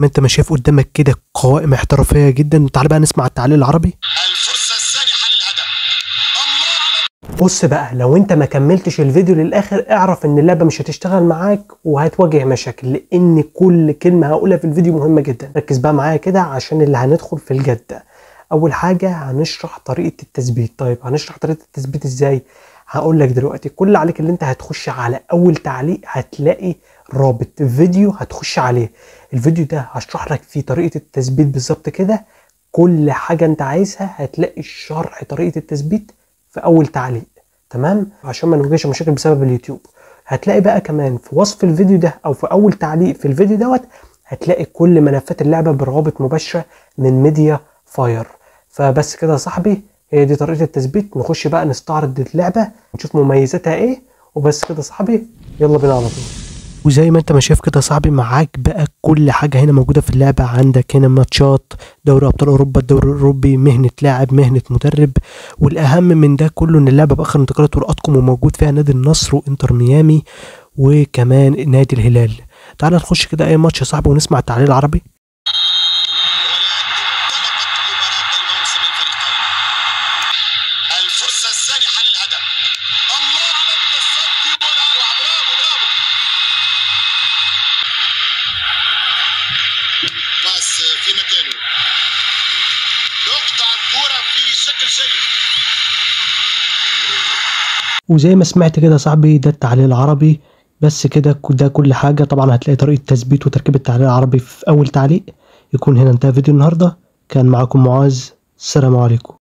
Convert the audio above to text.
ما انت ما شايف قدامك كده قوائم احترافيه جدا تعال بقى نسمع التعليق العربي الفرصة السانحة للهدف الله على بص بقى لو انت ما كملتش الفيديو للاخر اعرف ان اللعبه مش هتشتغل معاك وهتواجه مشاكل لان كل كلمه هقولها في الفيديو مهمه جدا ركز بقى معايا كده عشان اللي هندخل في الجد اول حاجه هنشرح طريقه التثبيت طيب هنشرح طريقه التثبيت ازاي هقول لك دلوقتي كل اللي عليك اللي انت هتخش على اول تعليق هتلاقي رابط فيديو هتخش عليه الفيديو ده هشرح لك فيه طريقه التثبيت بالظبط كده كل حاجه انت عايزها هتلاقي شرح طريقه التثبيت في اول تعليق تمام عشان ما نواجهش مشاكل بسبب اليوتيوب هتلاقي بقى كمان في وصف الفيديو ده او في اول تعليق في الفيديو دوت هتلاقي كل ملفات اللعبه بروابط مباشره من ميديا فاير فبس كده يا صاحبي هي دي طريقه التثبيت نخش بقى نستعرض اللعبه ونشوف مميزاتها ايه وبس كده يا صاحبي يلا بينا على طول وزي ما انت ما شايف كده يا صاحبي معاك بقى كل حاجه هنا موجوده في اللعبه عندك هنا ماتشات دوري ابطال اوروبا الدوري الاوروبي مهنه لاعب مهنه مدرب والاهم من ده كله ان اللعبه باخر انتقالات ورقاتكم وموجود فيها نادي النصر وانتر ميامي وكمان نادي الهلال تعال نخش كده اي ماتش يا صاحبي ونسمع التعليق العربي انطلقت مباراة الموسم الفريقين الفرصة السانحة للهدف الله على التصدي والأروع برافو برافو باس في مكانه يقطع الكرة في شكل جيد وزي ما سمعت كده يا صاحبي ده التعليق العربي بس كده ده كل حاجة طبعا هتلاقي طريقة تثبيت وتركيب التعليق العربي في أول تعليق يكون هنا انتهى فيديو النهاردة كان معاكم معاذ السلام عليكم